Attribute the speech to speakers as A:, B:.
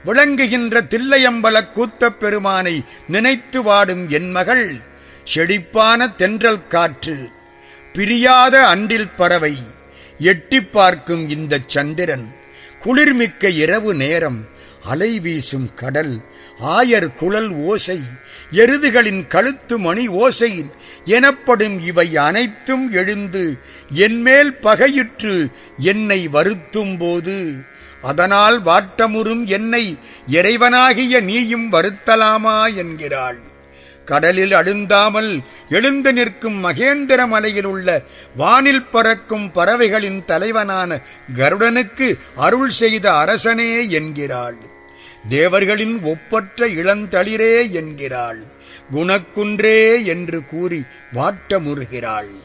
A: விளங்குகின்ற தில்லையம்பலக் கூத்தப் பெருமானை நினைத்து வாடும் என் மகள் செழிப்பான தென்றல் காற்று பிரியாத அன்றில் பறவை எட்டிப் பார்க்கும் இந்தச் சந்திரன் குளிர்மிக்க இரவு நேரம் அலை வீசும் கடல் ஆயர் குழல் ஓசை எருதுகளின் கழுத்து மணி ஓசை எனப்படும் இவை அனைத்தும் எழுந்து என்மேல் பகையுற்று என்னை வருத்தும் போது அதனால் வாட்டமுறும் என்னை இறைவனாகிய நீயும் வருத்தலாமா என்கிறாள் கடலில் அழுந்தாமல் எழுந்து நிற்கும் மகேந்திர மலையில் உள்ள வானில் பறக்கும் பறவைகளின் தலைவனான கருடனுக்கு அருள் செய்த அரசனே என்கிறாள் தேவர்களின் ஒப்பற்ற இளந்தளிரே என்கிறாள் குணக்குன்றே என்று கூறி வாட்டமுறுகிறாள்